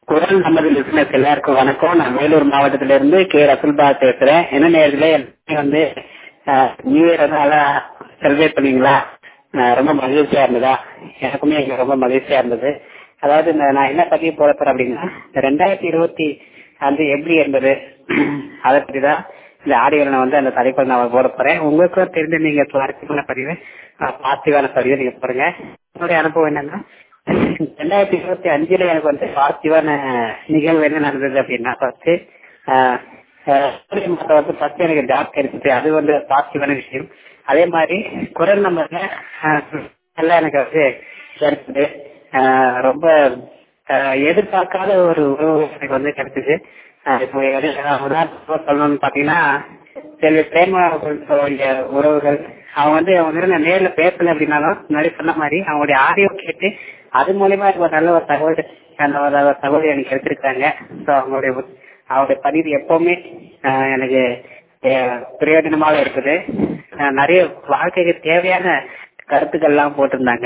குரல் நமது லிசனர்ஸ் எல்லாருக்கும் வணக்கம் நான் வேலூர் மாவட்டத்தில இருந்து கே ரசுல்பா பேசுறேன் என்ன நேரத்துல வந்து நியூ இயர் வந்து நல்லா செலிப்ரேட் பண்ணீங்களா அஹ் ரொம்ப மகிழ்ச்சியா இருந்ததா எனக்குமே இங்க ரொம்ப மகிழ்ச்சியா இருந்தது அதாவது இந்த நான் என்ன பதிவு போட போறேன் அப்படின்னா இந்த ரெண்டாயிரத்தி இருபத்தி அஞ்சு எப்படி இருந்தது அதை பத்தி தான் இந்த ஆடியோல நான் வந்து அந்த தலைப்பில் நான் போட போறேன் உங்களுக்கும் தெரிஞ்ச நீங்க சுவாரஸ்யமான பதிவு பாசிட்டிவான பதிவு நீங்க போடுங்க என்னுடைய அனுபவம் என்னன்னா ரெண்டாயிரத்தி இருபத்தி அஞ்சுல எனக்கு வந்து பாசிட்டிவான நிகழ்வு என்ன நடந்தது அப்படின்னா ஃபர்ஸ்ட் மாதம் வந்து ஃபர்ஸ்ட் எனக்கு ஜாப் கிடைச்சிச்சு அது வந்து பாசிட்டிவான விஷயம் அதே மாதிரி குரல் நம்பர்ல எல்லாம் எனக்கு வந்து கிடைச்சது ஆஹ் ரொம்ப ஆஹ் எதிர்பார்க்காத ஒரு உறவு எனக்கு வந்து கிடைச்சது ஆஹ் இப்போ எது- உதாரணமா சொல்லணும்னு பாத்தீங்கன்னா செல்வி பிரேமா அவர்களுடைய உறவுகள் அவங்க வந்து அவங்க வந்து நான் நேர்ல பேசல அப்படின்னாலும் முன்னாடி சொன்ன மாதிரி அவங்களுடைய ஆடியோ கேட்டு அது மூலியமா எனக்கு ஒரு நல்ல ஒரு தகவல் அந்த ஒரு ஒரு தகவல் எனக்கு எடுத்திருக்காங்க ஸோ அவங்களுடைய உ- அவங்களுடைய பதிவு எப்பவுமே ஆஹ் எனக்கு ஆஹ் பிரயோஜனமாக இருக்குது ஆஹ் நிறைய வாழ்க்கைக்கு தேவையான கருத்துக்கள் எல்லாம் போட்டிருந்தாங்க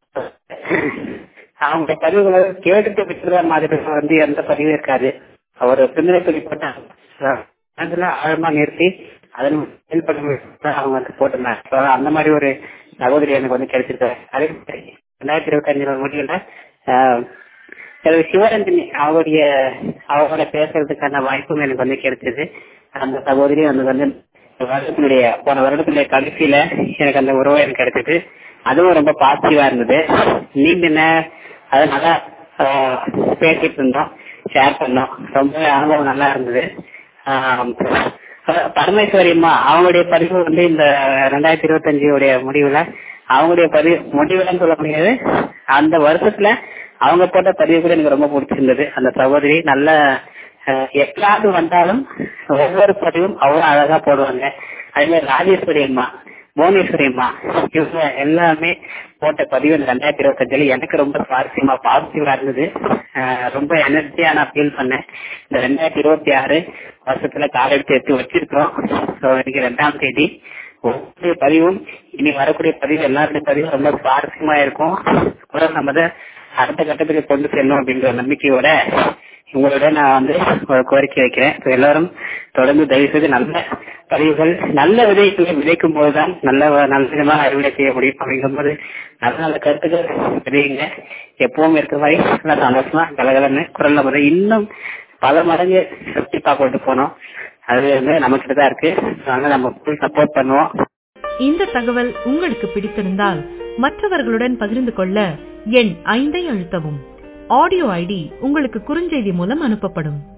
அவங்க பதிவுகளை கேட்டுட்டு விட்டுற மாதிரி வந்து எந்த பதிவும் இருக்காது அவர் சிந்தனை போட்ட அதுல ஆழமா நிறுத்தி அதன் செயல்பட அவங்க வந்து போட்டிருந்தாங்க So, அந்த மாதிரி ஒரு சகோதரி எனக்கு வந்து கிடைச்சிருக்காரு அதே மாதிரி ரெண்டாயிரத்தி இருபத்தி அஞ்சு முடியல திரு சிவரஞ்சனி அவருடைய அவரோட பேசுறதுக்கான வாய்ப்பும் எனக்கு வந்து கிடைச்சது அந்த சகோதரி வந்து வந்து வருடத்தினுடைய போன வருடத்தினுடைய கடைசியில எனக்கு அந்த உறவு எனக்கு கிடைச்சது அதுவும் ரொம்ப பாசிட்டிவா இருந்தது நீண்ட நே- அது நல்லா ஆஹ், பேசிட்டு இருந்தோம் ஷேர் பண்ணோம் ரொம்ப அனுபவம் நல்லா இருந்தது ஆஹ், பரமேஸ்வரி அம்மா அவங்களுடைய பதிவு வந்து இந்த ரெண்டாயிரத்தி இருபத்தஞ்சு உடைய முடிவுல அவங்களுடைய பதிவு முடிவுலன்னு சொல்ல முடியாது அந்த வருஷத்துல அவங்க போட்ட பதிவு கூட எனக்கு ரொம்ப பிடிச்சிருந்தது அந்த சகோதரி நல்ல அஹ், எப்பயாவது வந்தாலும் ஒவ்வொரு பதிவும் அவ்வளவு அழகா போடுவாங்க அதே மாதிரி ராஜேஸ்வரி அம்மா புவனேஸ்வரி அம்மா இவங்க எல்லாமே போட்ட பதிவு இந்த ரெண்டாயிரத்தி இருபத்தஞ்சுல எனக்கு ரொம்ப சுவாரஸ்யமா பாசிட்டிவா இருந்தது அஹ், ரொம்ப எனர்ஜியா நான் ஃபீல் பண்ணேன் இந்த ரெண்டாயிரத்தி இருபத்தி ஆறு வருஷத்துல காலெடுத்து எடுத்து வச்சிருக்கோம் ஸோ இன்னைக்கு ரெண்டாம் தேதி ஒவ்வொரு பதிவும் இனி வரக்கூடிய பதிவு எல்லாருடைய பதிவும் ரொம்ப சுவாரஸ்யமா இருக்கும் கூட நம்ம அதை அடுத்த கட்டத்துக்கு கொண்டு செல்லணும் அப்படின்ற நம்பிக்கையோட உங்களோட நான் வந்து ஒரு கோரிக்கை வைக்கிறேன் So, எல்லாரும் தொடர்ந்து தயவு செய்து நல்ல பதிவுகள் நல்ல விதைகளை விதைக்கும் போதுதான் நல்ல நல்ல விதமாக அறுவடை செய்ய முடியும் அப்படிங்கும்போது நல்ல நல்ல கருத்துக்கள் விதையுங்க எப்பவும் இருக்கிற மாதிரி நல்லா சந்தோஷமா கலகலன்னு குரல் நம்ம இன்னும் பல மடங்கு சக்திப்பா கொண்டு போனோம் அது வந்து நமக்கிட்ட தான் இருக்கு அதனால நம்ம ஃபுல் சப்போர்ட் பண்ணுவோம் இந்த தகவல் உங்களுக்கு பிடித்திருந்தால் மற்றவர்களுடன் பகிர்ந்து கொள்ள எண் ஐந்தை அழுத்தவும் ஆடியோ ஐடி உங்களுக்கு குறுஞ்செய்தி மூலம் அனுப்பப்படும்